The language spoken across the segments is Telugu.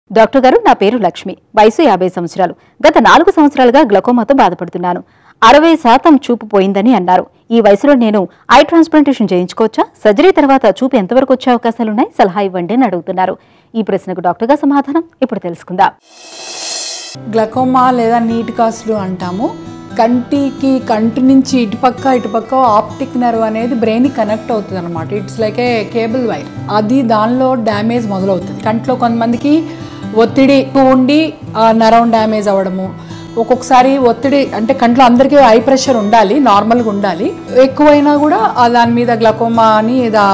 డాక్టర్ గారు నా పేరు లక్ష్మి వయసు యాభై సంవత్సరాలు గత నాలుగు సంవత్సరాలుగా గ్లకోమాతో బాధపడుతున్నాను అరవై శాతం చూపు పోయిందని అన్నారు ఈ వయసులో నేను ఐ ట్రాన్స్ప్లాంటేషన్ చేయించుకోవచ్చా సర్జరీ తర్వాత చూపు ఎంతవరకు వచ్చే అవకాశాలున్నాయి సలహా ఇవ్వండి అని అడుగుతున్నారు ఈ ప్రశ్నకు డాక్టర్ గారు సమాధానం ఇప్పుడు తెలుసుకుందాం గ్లకోమా లేదా నీటి కాసులు అంటాము కంటికి కంటి నుంచి ఇటుపక్క ఇటుపక్క ఆప్టిక్ నర్వ్ అనేది బ్రెయిన్ కనెక్ట్ అవుతుంది అనమాట it's like a cable wire అది దానిలో డ్యామేజ్ మొదలవుతుంది కంట్లో కొంతమందికి ఒత్తిడి ఎక్కువ ఉండి ఆ నరం డ్యామేజ్ అవ్వడము ఒక్కొక్కసారి ఒత్తిడి అంటే కంట్లో అందరికీ ఐ ప్రెషర్ ఉండాలి నార్మల్గా ఉండాలి ఎక్కువైనా కూడా ఆ దాని మీద గ్లకోమా అని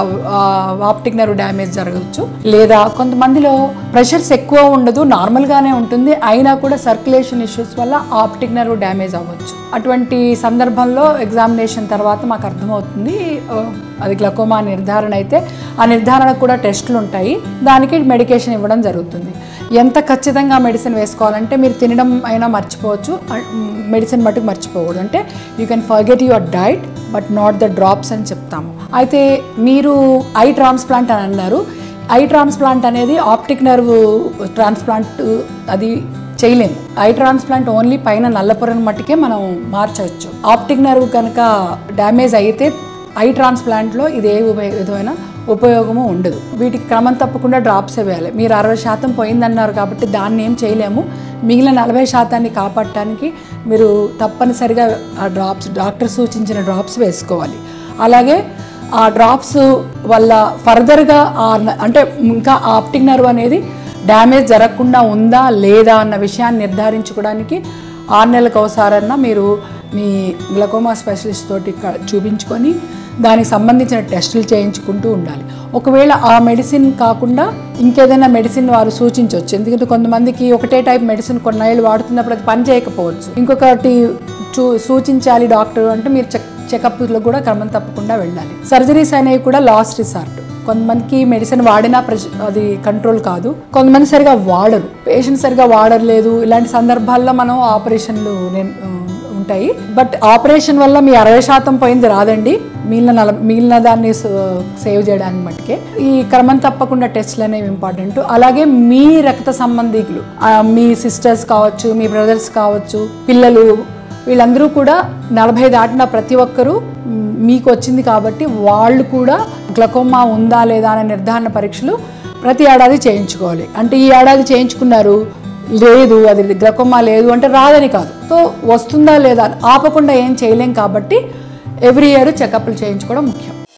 ఆప్టిక్ నర్వ్ డ్యామేజ్ జరగవచ్చు లేదా కొంతమందిలో ప్రెషర్స్ ఎక్కువ ఉండదు నార్మల్గానే ఉంటుంది అయినా కూడా సర్క్యులేషన్ ఇష్యూస్ వల్ల ఆప్టిక్ నర్వ్ డ్యామేజ్ అవ్వచ్చు అటువంటి సందర్భంలో ఎగ్జామినేషన్ తర్వాత మాకు అర్థమవుతుంది ఆ, అది గ్లకోమా నిర్ధారణ అయితే ఆ నిర్ధారణకు కూడా టెస్టులు ఉంటాయి దానికి మెడికేషన్ ఇవ్వడం జరుగుతుంది ఎంత ఖచ్చితంగా మెడిసిన్ వేసుకోవాలంటే మీరు తినడం అయినా మర్చిపోవచ్చు మెడిసిన్ మటుకు మర్చిపోకూడదు అంటే you can forget your diet but not the drops అని చెప్తాము అయితే మీరు ఐ ట్రాన్స్ప్లాంట్ అని అన్నారు ఐ ట్రాన్స్ప్లాంట్ అనేది ఆప్టిక్ నర్వ్ ట్రాన్స్ప్లాంట్ అది చేయలేము ఐ ట్రాన్స్ప్లాంట్ ఓన్లీ పైన నల్లపొరను మట్టుకే మనం మార్చవచ్చు ఆప్టిక్ నర్వ్ కనుక డ్యామేజ్ అయితే ఐ ట్రాన్స్ప్లాంట్లో ఇది ఏ ఉపయోగ విధమైన ఉపయోగము ఉండదు వీటికి క్రమం తప్పకుండా డ్రాప్స్ వేయాలి మీరు అరవై శాతం పోయిందన్నారు కాబట్టి దాన్ని ఏం చేయలేము మిగిలిన నలభై శాతాన్ని కాపాడటానికి మీరు తప్పనిసరిగా ఆ డ్రాప్స్ డాక్టర్ సూచించిన డ్రాప్స్ వేసుకోవాలి అలాగే ఆ డ్రాప్స్ వల్ల ఫర్దర్గా ఆ న- అంటే ఇంకా ఆప్టిక్ నర్వ్ అనేది డ్యామేజ్ జరగకుండా ఉందా లేదా అన్న విషయాన్ని నిర్ధారించుకోవడానికి ఆరు నెలలకు ఒకసారన్నా మీరు మీ గ్లకోమా స్పెషలిస్ట్ తోటి క- చూపించుకొని దానికి సంబంధించిన టెస్టులు చేయించుకుంటూ ఉండాలి ఒకవేళ ఆ మెడిసిన్ కాకుండా ఇంకేదైనా మెడిసిన్ వారు సూచించవచ్చు ఎందుకంటే కొంతమందికి ఒకటే టైప్ మెడిసిన్ కొన్నేళ్ళు వాడుతున్నప్పుడు అది పని చేయకపోవచ్చు ఇంకొకటి చూ సూచించాలి డాక్టర్ అంటే మీరు చెక్ చెకప్లో కూడా క్రమం తప్పకుండా వెళ్ళాలి సర్జరీస్ అనేవి కూడా లాస్ట్ రిసార్ట్ కొంతమందికి మెడిసిన్ వాడినా ప్రెష- అది కంట్రోల్ కాదు కొంతమంది సరిగా వాడరు పేషెంట్ సరిగా వాడలేదు ఇలాంటి సందర్భాల్లో మనం ఆపరేషన్లు నేను ఉంటాయి బట్ ఆపరేషన్ వల్ల మీ అరవై శాతం పోయింది రాదండి మిగిలిన నల మిగిలిన దాన్ని స- సేవ్ చేయడానికి మట్టుకే ఈ క్రమం తప్పకుండా టెస్ట్లు అనేవి ఇంపార్టెంట్ అలాగే మీ రక్త సంబంధికులు ఆ, మీ సిస్టర్స్ కావచ్చు మీ బ్రదర్స్ కావచ్చు పిల్లలు వీళ్ళందరూ కూడా నలభై దాటిన ప్రతి ఒక్కరూ మ్, మీకు వచ్చింది కాబట్టి వాళ్ళు కూడా గ్లకోమా ఉందా లేదా అనే నిర్ధారణ పరీక్షలు ప్రతి ఏడాది చేయించుకోవాలి అంటే ఈ ఏడాది చేయించుకున్నారు లేదు అది గ్లకోమా లేదు అంటే రాదని కాదు సో వస్తుందా లేదా అని ఆపకుండా ఏం చేయలేం కాబట్టి ఎవ్రీ ఇయర్ చెకప్లు చేయించుకోవడం ముఖ్యం